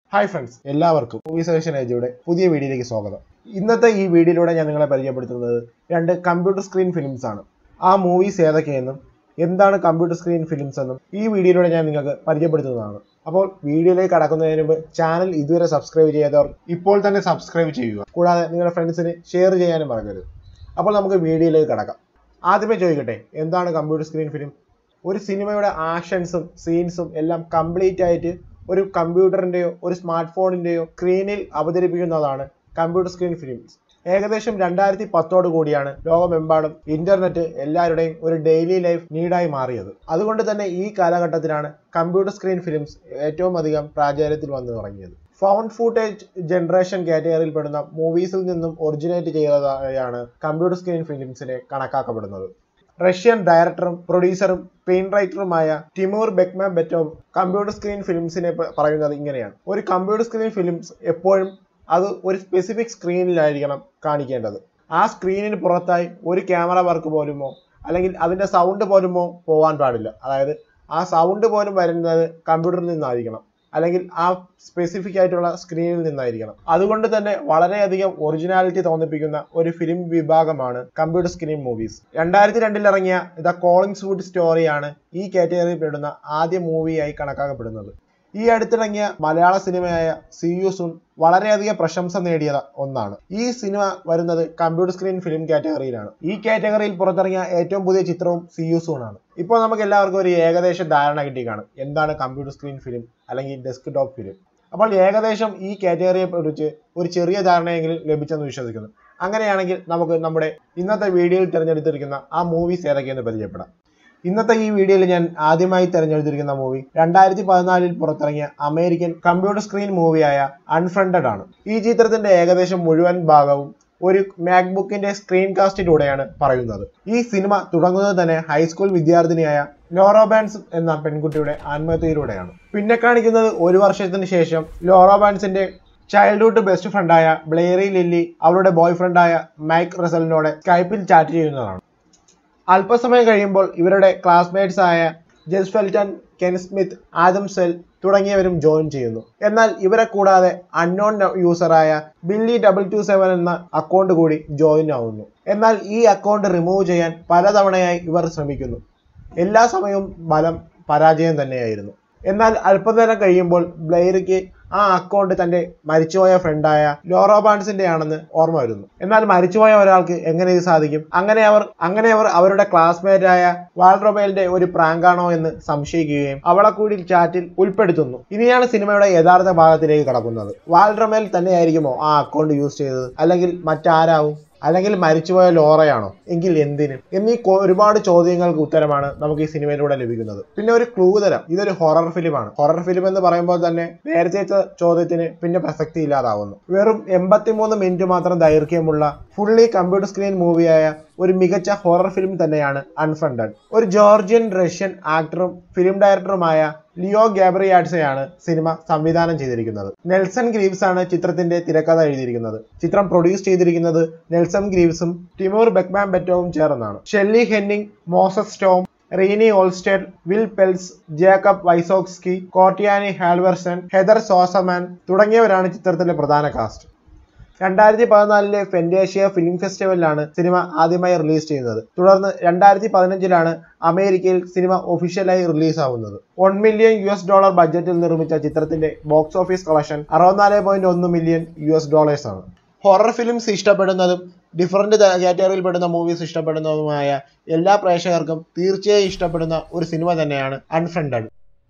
hi friends എല്ലാവർക്കും movie suggestion ഏജയുടെ പുതിയ വീഡിയോയിലേക്ക് സ്വാഗതം ഇന്നത്തെ ഈ വീഡിയോയിലൂടെ ഞാൻ നിങ്ങളെ പരിചയപ്പെടുത്തുന്നത് രണ്ട് കമ്പ്യൂട്ടർ സ്ക്രീൻ ഫിലിംസ് ആണ് ആ മൂവീസ് ഏതൊക്കെയെന്നും എന്താണ് കമ്പ്യൂട്ടർ സ്ക്രീൻ ഫിലിംസ് എന്നും ഈ വീഡിയോയിലൂടെ ഞാൻ നിങ്ങൾക്ക് പരിചയപ്പെടുത്തുന്നതാണ് അപ്പോൾ വീഡിയോയിലേക്ക് കടക്കുന്നതിന് മുമ്പ് ചാനൽ ഇതുവരെ സബ്സ്ക്രൈബ് ചെയ്യാത്തവർ ഇപ്പോൾ തന്നെ സബ്സ്ക്രൈബ് ചെയ്യുക കൂടാതെ നിങ്ങളുടെ ഫ്രണ്ട്സിന് ഷെയർ ചെയ്യാനും മറക്കരുത് അപ്പോൾ നമുക്ക് വീഡിയോയിലേക്ക് കടക്കാം ആദ്യമേ ചോദിക്കട്ടെ എന്താണ് കമ്പ്യൂട്ടർ സ്ക്രീൻ ഫിലിം ഒരു സിനിമയുടെ ആക്ഷൻസും സീൻസും എല്ലാം കംപ്ലീറ്റ് ആയിട്ട് ഒരു കമ്പ്യൂട്ടറിന്റെയോ ഒരു സ്മാർട്ട് ഫോണിന്റെയോ സ്ക്രീനിൽ അവതരിപ്പിക്കുന്നതാണ് കമ്പ്യൂട്ടർ സ്ക്രീൻ ഫിലിംസ് ഏകദേശം രണ്ടായിരത്തി പത്തോട് കൂടിയാണ് ലോകമെമ്പാടും ഇന്റർനെറ്റ് എല്ലാവരുടെയും ഒരു ഡെയിലി ലൈഫ് നീഡായി മാറിയത് അതുകൊണ്ട് തന്നെ ഈ കാലഘട്ടത്തിലാണ് കമ്പ്യൂട്ടർ സ്ക്രീൻ ഫിലിംസ് ഏറ്റവും അധികം പ്രാചാര്യത്തിൽ വന്നു തുടങ്ങിയത് ഫൗണ്ട് ഫൂട്ടേജ് ജനറേഷൻ കാറ്റഗറിയിൽ പെടുന്ന മൂവീസിൽ നിന്നും ഒറിജിനേറ്റ് ചെയ്തതായാണ് കമ്പ്യൂട്ടർ സ്ക്രീൻ ഫിലിംസിനെ കണക്കാക്കപ്പെടുന്നത് റഷ്യൻ ഡയറക്ടറും പ്രൊഡ്യൂസറും സ്ക്രീൻ റൈറ്ററുമായ Timur Bekmambetov computer screen ഫിലിംസിനെ പ- പറയുന്നത് ഇങ്ങനെയാണ് ഒരു കമ്പ്യൂട്ടർ സ്ക്രീൻ ഫിലിംസ് എപ്പോഴും അത് ഒരു സ്പെസിഫിക് സ്ക്രീനിലായിരിക്കണം കാണിക്കേണ്ടത് ആ സ്ക്രീനിന് പുറത്തായി ഒരു ക്യാമറ വർക്ക് പോലുമോ അല്ലെങ്കിൽ അതിന്റെ സൗണ്ട് പോലുമോ പോകാൻ പാടില്ല അതായത് ആ സൗണ്ട് പോലും വരുന്നത് കമ്പ്യൂട്ടറിൽ നിന്നായിരിക്കണം അല്ലെങ്കിൽ ആ സ്പെസിഫിക് ആയിട്ടുള്ള സ്ക്രീനിൽ നിന്നായിരിക്കണം അതുകൊണ്ട് തന്നെ വളരെയധികം ഒറിജിനാലിറ്റി തോന്നിപ്പിക്കുന്ന ഒരു ഫിലിം വിഭാഗമാണ് കമ്പ്യൂട്ടർ സ്ക്രീൻ മൂവീസ് രണ്ടായിരത്തി രണ്ടിൽ ഇറങ്ങിയ ദ കോളിംഗ്സ് വുഡ് സ്റ്റോറിയാണ് ഈ കാറ്റഗറിയിൽ പെടുന്ന ആദ്യ മൂവിയായി കണക്കാക്കപ്പെടുന്നത് ഈ അടുത്തിറങ്ങിയ മലയാള സിനിമയായ സി യു സൂൺ വളരെയധികം പ്രശംസ നേടിയ ഒന്നാണ് ഈ സിനിമ വരുന്നത് കമ്പ്യൂട്ടർ സ്ക്രീൻ ഫിലിം കാറ്റഗറിയിലാണ് ഈ കാറ്റഗറിയിൽ പുറത്തിറങ്ങിയ ഏറ്റവും പുതിയ ചിത്രവും സി യു സൂൺ ആണ് ഇപ്പോൾ നമുക്ക് എല്ലാവർക്കും ഒരു ഏകദേശ ധാരണ കിട്ടി കാണും എന്താണ് കമ്പ്യൂട്ടർ സ്ക്രീൻ ഫിലിം അല്ലെങ്കിൽ ഡെസ്ക് ടോപ്പ് ഫിലിം അപ്പോൾ ഏകദേശം ഈ കാറ്റഗറിയെ കുറിച്ച് ഒരു ചെറിയ ധാരണയെങ്കിലും ലഭിച്ചെന്ന് വിശ്വസിക്കുന്നു അങ്ങനെയാണെങ്കിൽ നമുക്ക് നമ്മുടെ ഇന്നത്തെ വീഡിയോയിൽ തിരഞ്ഞെടുത്തിരിക്കുന്ന ആ മൂവീസ് ഏതൊക്കെയെന്ന് പരിചയപ്പെടാം ഇന്നത്തെ ഈ വീഡിയോയിൽ ഞാൻ ആദ്യമായി തിരഞ്ഞെടുത്തിരിക്കുന്ന മൂവി രണ്ടായിരത്തി പതിനാലിൽ പുറത്തിറങ്ങിയ അമേരിക്കൻ കമ്പ്യൂട്ടർ സ്ക്രീൻ മൂവിയായ അൺഫ്രണ്ടഡ് ആണ് ഈ ചിത്രത്തിന്റെ ഏകദേശം മുഴുവൻ ഭാഗവും ഒരു മാക്ബുക്കിന്റെ സ്ക്രീൻ കാസ്റ്റിലൂടെയാണ് പറയുന്നത് ഈ സിനിമ തുടങ്ങുന്നത് തന്നെ ഹൈസ്കൂൾ വിദ്യാർത്ഥിനിയായ ലോറോബാൻസ് എന്ന പെൺകുട്ടിയുടെ ആത്മഹത്യയിലൂടെയാണ് പിന്നെ കാണിക്കുന്നത് ഒരു വർഷത്തിന് ശേഷം ലോറോബാൻസിന്റെ ചൈൽഡ്ഹുഡ് ബെസ്റ്റ് ഫ്രണ്ടായ ബ്ലെയറി ലില്ലി അവളുടെ ബോയ് ഫ്രണ്ടായ മൈക്ക് റസലിനോട് സ്കൈപ്പിൽ ചാറ്റ് ചെയ്യുന്നതാണ് അല്പസമയം കഴിയുമ്പോൾ ഇവരുടെ ക്ലാസ്മേറ്റ്സ് ആയ Jess Felton Ken Smith Adam Sewell തുടങ്ങിയവരും ജോയിൻ ചെയ്യുന്നു എന്നാൽ ഇവരെ കൂടാതെ അൺനോൺ യൂസറായ ബില്ലി ഡബിൾ ടു സെവൻ എന്ന അക്കൗണ്ട് കൂടി ജോയിൻ ആവുന്നു എന്നാൽ ഈ അക്കൗണ്ട് റിമൂവ് ചെയ്യാൻ പലതവണയായി ഇവർ ശ്രമിക്കുന്നു എല്ലാ സമയവും ഫലം പരാജയം തന്നെയായിരുന്നു എന്നാൽ അല്പനേരം കഴിയുമ്പോൾ ബ്ലെയറിക്ക് ആ അക്കൗണ്ട് തന്റെ മരിച്ചുപോയ ഫ്രണ്ടായ ലോറോ ബാൻസിന്റെ ആണെന്ന് ഓർമ്മ വരുന്നു എന്നാൽ മരിച്ചുപോയ ഒരാൾക്ക് എങ്ങനെ ഇത് സാധിക്കും അങ്ങനെ അവർ അങ്ങനെ അവർ അവരുടെ ക്ലാസ്മേറ്റ് ആയ വാൾറോബേലിന്റെ ഒരു പ്രാങ്കാണോ എന്ന് സംശയിക്കുകയും അവളെ കൂടി ചാറ്റിൽ ഉൾപ്പെടുത്തുന്നു ഇനിയാണ് സിനിമയുടെ യഥാർത്ഥ ഭാഗത്തിലേക്ക് കടക്കുന്നത് വാൾറമേൽ തന്നെയായിരിക്കുമോ ആ അക്കൗണ്ട് യൂസ് ചെയ്തത് അല്ലെങ്കിൽ മറ്റാരാവും അല്ലെങ്കിൽ മരിച്ചുപോയ ലോറയാണോ എങ്കിൽ എന്തിന് എന്നീ കൊ- ഒരുപാട് ചോദ്യങ്ങൾക്ക് ഉത്തരമാണ് നമുക്ക് ഈ സിനിമയിലൂടെ ലഭിക്കുന്നത് പിന്നെ ഒരു ക്ലൂ തരം ഇതൊരു ഹൊറർ ഫിലിമാണ് ഹൊറർ ഫിലിം എന്ന് പറയുമ്പോൾ തന്നെ നേരത്തെ ചോദ്യത്തിന് പിന്നെ പ്രസക്തി ഇല്ലാതാവുന്നു വെറും എൺപത്തിമൂന്ന് മിനിറ്റ് മാത്രം ദൈർഘ്യമുള്ള ഫുള്ളി കമ്പ്യൂട്ടർ സ്ക്രീൻ മൂവിയായ ഒരു മികച്ച ഹൊറർ ഫിലിം തന്നെയാണ് അൺഫണ്ടഡ് ഒരു ജോർജിയൻ റഷ്യൻ ആക്ടറും ഫിലിം ഡയറക്ടറുമായ ലിയോ ഗാബ്രിയാഡ്സയാണ് സിനിമ സംവിധാനം ചെയ്തിരിക്കുന്നത് നെൽസൺ ഗ്രീവ്സ് ആണ് ചിത്രത്തിന്റെ തിരക്കഥ എഴുതിയിരിക്കുന്നത് ചിത്രം പ്രൊഡ്യൂസ് ചെയ്തിരിക്കുന്നത് നെൽസൺ ഗ്രീവ്സും ടിമോർ ബെക്മാൻ ബെറ്റോവും ചേർന്നാണ് Shelley Hennig Moses Storm Renee Olstead Will Peltz Jacob Wysocki Courtney Halverson Heather Sossaman തുടങ്ങിയവരാണ് ചിത്രത്തിലെ പ്രധാന കാസ്റ്റ് രണ്ടായിരത്തി പതിനാലിലെ ഫെന്റേഷ്യ ഫിലിം ഫെസ്റ്റിവലിലാണ് സിനിമ ആദ്യമായി റിലീസ് ചെയ്യുന്നത് തുടർന്ന് രണ്ടായിരത്തി പതിനഞ്ചിലാണ് അമേരിക്കയിൽ സിനിമ ഒഫീഷ്യലായി റിലീസ് ആവുന്നത് one million U S dollar ബഡ്ജറ്റിൽ നിർമ്മിച്ച ചിത്രത്തിന്റെ ബോക്സ് ഓഫീസ് കളക്ഷൻ അറുപത്തിനാല് പോയിന്റ് ഒന്ന് മില്യൺ യു എസ് ഡോളേഴ്സ് ആണ് ഹൊറർ ഫിലിംസ് ഇഷ്ടപ്പെടുന്നതും ഡിഫറെന്റ് കാറ്റഗറിയിൽ പെടുന്ന മൂവീസ് ഇഷ്ടപ്പെടുന്നതുമായ എല്ലാ പ്രേക്ഷകർക്കും തീർച്ചയായും ഇഷ്ടപ്പെടുന്ന ഒരു സിനിമ തന്നെയാണ് അൺഫ്രണ്ടഡ്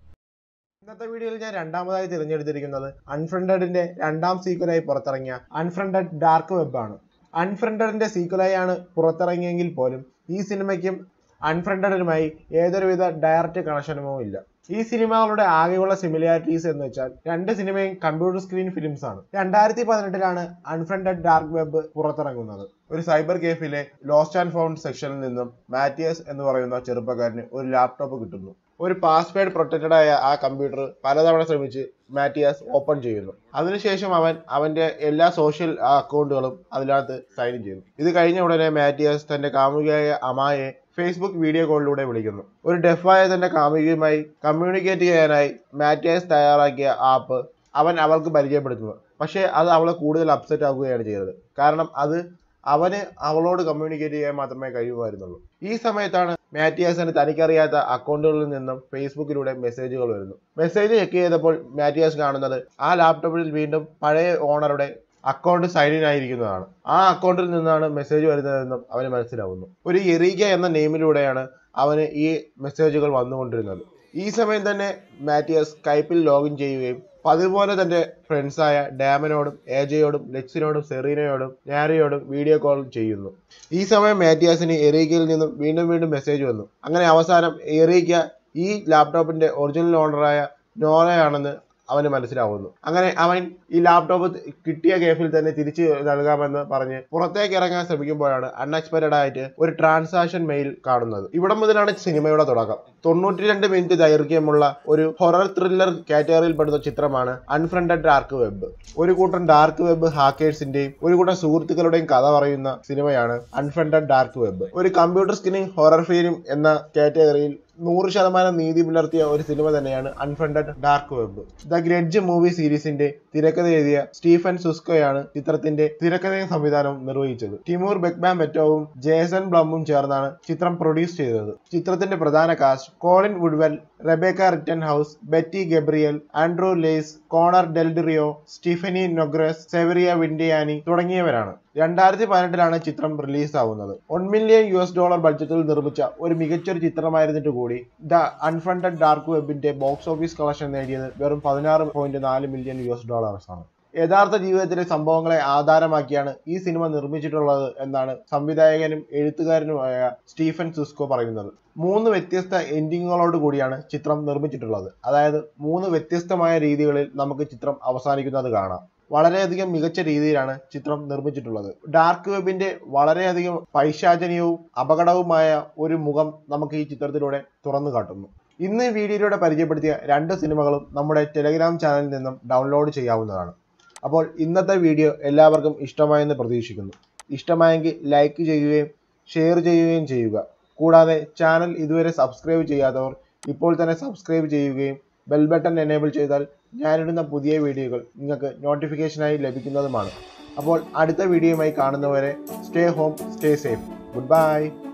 ഇന്നത്തെ വീഡിയോയിൽ ഞാൻ രണ്ടാമതായി തിരഞ്ഞെടുത്തിരിക്കുന്നത് അൺഫ്രണ്ടഡിന്റെ രണ്ടാം സീക്വലായി പുറത്തിറങ്ങിയ അൺഫ്രണ്ടഡ് ഡാർക്ക് വെബ് ആണ് അൺഫ്രണ്ടഡിന്റെ സീക്വലായാണ് പുറത്തിറങ്ങിയെങ്കിൽ പോലും ഈ സിനിമയ്ക്കും അൺഫ്രണ്ടഡിനുമായി ഏതൊരുവിധ ഡയറക്റ്റ് കണക്ഷനുമോ ഇല്ല ഈ സിനിമകളുടെ ആകെയുള്ള സിമിലാരിറ്റീസ് എന്ന് വെച്ചാൽ രണ്ട് സിനിമയും കമ്പ്യൂട്ടർ സ്ക്രീൻ ഫിലിംസ് ആണ് രണ്ടായിരത്തി പതിനെട്ടിലാണ് അൺഫ്രണ്ടഡ് ഡാർക്ക് വെബ് പുറത്തിറങ്ങുന്നത് ഒരു സൈബർ കേഫിലെ ലോസ്റ്റ് ആൻഡ് ഫൗണ്ട് സെക്ഷനിൽ നിന്നും മാറ്റിയസ് എന്ന് പറയുന്ന ചെറുപ്പക്കാരന് ഒരു ലാപ്ടോപ്പ് കിട്ടുന്നു ഒരു പാസ്വേഡ് പ്രൊട്ടക്റ്റഡ് ആയ ആ കമ്പ്യൂട്ടർ പലതവണ ശ്രമിച്ച് മാറ്റിയാസ് ഓപ്പൺ ചെയ്യുന്നു അതിനുശേഷം അവൻ അവന്റെ എല്ലാ സോഷ്യൽ അക്കൗണ്ടുകളും അതിനകത്ത് സൈൻ ചെയ്യുന്നു ഇത് കഴിഞ്ഞ ഉടനെ മാറ്റിയാസ് തന്റെ കാമുകിയായ അമായെ ഫേസ്ബുക്ക് വീഡിയോ കോളിലൂടെ വിളിക്കുന്നു ഒരു ഡെഫായ തന്റെ കാമുകിയുമായി കമ്മ്യൂണിക്കേറ്റ് ചെയ്യാനായി മാറ്റിയാസ് തയ്യാറാക്കിയ ആപ്പ് അവൻ അവൾക്ക് പരിചയപ്പെടുത്തുന്നത് പക്ഷേ അത് അവളെ കൂടുതൽ അപ്സെറ്റ് ആക്കുകയാണ് ചെയ്തത് കാരണം അത് അവന് അവളോട് കമ്മ്യൂണിക്കേറ്റ് ചെയ്യാൻ മാത്രമേ കഴിയുമായിരുന്നുള്ളൂ ഈ സമയത്താണ് മാറ്റിയാസിന് തനിക്കറിയാത്ത അക്കൗണ്ടുകളിൽ നിന്നും ഫേസ്ബുക്കിലൂടെ മെസ്സേജുകൾ വരുന്നു മെസ്സേജ് ചെക്ക് ചെയ്തപ്പോൾ മാറ്റിയാസ് കാണുന്നത് ആ ലാപ്ടോപ്പിൽ വീണ്ടും പഴയ ഓണറുടെ അക്കൗണ്ട് സൈൻ ഇൻ ആയിരിക്കുന്നതാണ് ആ അക്കൗണ്ടിൽ നിന്നാണ് മെസ്സേജ് വരുന്നതെന്നും അവന് മനസ്സിലാവുന്നു ഒരു എറീക എന്ന നെയിമിലൂടെയാണ് അവന് ഈ മെസ്സേജുകൾ വന്നുകൊണ്ടിരുന്നത് ഈ സമയം തന്നെ മാറ്റിയസ് സ്കൈപ്പിൽ ലോഗിൻ ചെയ്യുകയും പതിപോലെ തന്റെ ഫ്രണ്ട്സായ ഡാമനോടും ഏജയോടും ലെക്സിനോടും സെറീനയോടും നാരിയോടും വീഡിയോ കോൾ ചെയ്യുന്നു ഈ സമയം മാറ്റിയാസിന് എറീക്കയിൽ നിന്നും വീണ്ടും വീണ്ടും മെസ്സേജ് വന്നു അങ്ങനെ അവസാനം എറീക്ക ഈ ലാപ്ടോപ്പിന്റെ ഒറിജിനൽ ഓണറായ നോറയാണെന്ന് അവന് മനസ്സിലാവുന്നു അങ്ങനെ അവൻ ഈ ലാപ്ടോപ്പ് കിട്ടിയ കേസിൽ തന്നെ തിരിച്ചു നൽകാമെന്ന് പറഞ്ഞ് പുറത്തേക്ക് ഇറങ്ങാൻ ശ്രമിക്കുമ്പോഴാണ് അൺഎക്സ്പെക്റ്റഡ് ആയിട്ട് ഒരു ട്രാൻസാക്ഷൻ മെയിൽ കാണുന്നത് ഇവിടെ മുതലാണ് സിനിമയുടെ തുടക്കം തൊണ്ണൂറ്റി രണ്ട് മിനിറ്റ് ദൈർഘ്യമുള്ള ഒരു ഹൊറർ ത്രില്ലർ കാറ്റഗറിയിൽ പെടുന്ന ചിത്രമാണ് അൺഫ്രണ്ടഡ് ഡാർക്ക് വെബ് ഒരു കൂട്ടം ഡാർക്ക് വെബ് ഹാക്കേഴ്സിന്റെയും ഒരു കൂട്ടം സുഹൃത്തുക്കളുടെയും കഥ പറയുന്ന സിനിമയാണ് അൺഫ്രണ്ടഡ് ഡാർക്ക് വെബ് ഒരു കമ്പ്യൂട്ടർ സ്കിന്നിംഗ് ഹൊറർ ഫിലിം എന്ന കാറ്റഗറിയിൽ നൂറ് ശതമാനം നീതി പുലർത്തിയ ഒരു സിനിമ തന്നെയാണ് unfriended dark web the grudge movie സീരീസിന്റെ തിരക്കഥ എഴുതിയ സ്റ്റീഫൻ സുസ്കോയാണ് ചിത്രത്തിന്റെ തിരക്കഥയും സംവിധാനവും നിർവഹിച്ചത് ടിമൂർ ബെക്ബാം ബെറ്റോവും ജേസൺ ബ്ലമ്മും ചേർന്നാണ് ചിത്രം പ്രൊഡ്യൂസ് ചെയ്തത് ചിത്രത്തിന്റെ പ്രധാന cast Colin Woodell Rebecca Rittenhouse Betty Gabriel Andrew Lees Connor Del Rio Stephanie Nogueras Savira Windyani തുടങ്ങിയവരാണ് രണ്ടായിരത്തി പതിനെട്ടിലാണ് ചിത്രം റിലീസ് ആവുന്നത് one million U S dollar ബഡ്ജറ്റിൽ നിർമ്മിച്ച ഒരു മികച്ചൊരു ചിത്രമായിരുന്നിട്ട് കൂടി ദ അൺഫണ്ടഡ് ഡാർക്ക് വെബിന്റെ ബോക്സ് ഓഫീസ് കളക്ഷൻ നേടിയത് വെറും പതിനാറ് പോയിന്റ് നാല് മില്യൺ യു എസ് ഡോളേഴ്സ് ആണ് യഥാർത്ഥ ജീവിതത്തിലെ സംഭവങ്ങളെ ആധാരമാക്കിയാണ് ഈ സിനിമ നിർമ്മിച്ചിട്ടുള്ളത് എന്നാണ് സംവിധായകനും എഴുത്തുകാരനുമായ സ്റ്റീഫൻ സുസ്കോ പറയുന്നത് മൂന്ന് വ്യത്യസ്ത എൻഡിങ്ങുകളോട് കൂടിയാണ് ചിത്രം നിർമ്മിച്ചിട്ടുള്ളത് അതായത് മൂന്ന് വ്യത്യസ്തമായ രീതികളിൽ നമുക്ക് ചിത്രം അവസാനിക്കുന്നത് കാണാം വളരെയധികം മികച്ച രീതിയിലാണ് ചിത്രം നിർമ്മിച്ചിട്ടുള്ളത് ഡാർക്ക് വെബിന്റെ വളരെയധികം പൈശാചനീയവും അപകടവുമായ ഒരു മുഖം നമുക്ക് ഈ ചിത്രത്തിലൂടെ തുറന്നു കാട്ടുന്നു ഇന്ന് ഈ വീഡിയോയിലൂടെ പരിചയപ്പെടുത്തിയ രണ്ട് സിനിമകളും നമ്മുടെ ടെലഗ്രാം ചാനലിൽ നിന്നും ഡൗൺലോഡ് ചെയ്യാവുന്നതാണ് അപ്പോൾ ഇന്നത്തെ വീഡിയോ എല്ലാവർക്കും ഇഷ്ടമായെന്ന് പ്രതീക്ഷിക്കുന്നു ഇഷ്ടമായെങ്കിൽ ലൈക്ക് ചെയ്യുകയും ഷെയർ ചെയ്യുകയും ചെയ്യുക കൂടാതെ ചാനൽ ഇതുവരെ സബ്സ്ക്രൈബ് ചെയ്യാത്തവർ ഇപ്പോൾ തന്നെ സബ്സ്ക്രൈബ് ചെയ്യുകയും ബെൽ ബട്ടൺ എനേബിൾ ചെയ്താൽ ഞാനിടുന്ന പുതിയ വീഡിയോകൾ നിങ്ങൾക്ക് നോട്ടിഫിക്കേഷനായി ലഭിക്കുന്നതുമാണ് അപ്പോൾ അടുത്ത വീഡിയോയുമായി കാണുന്നവരെ stay home stay safe good bye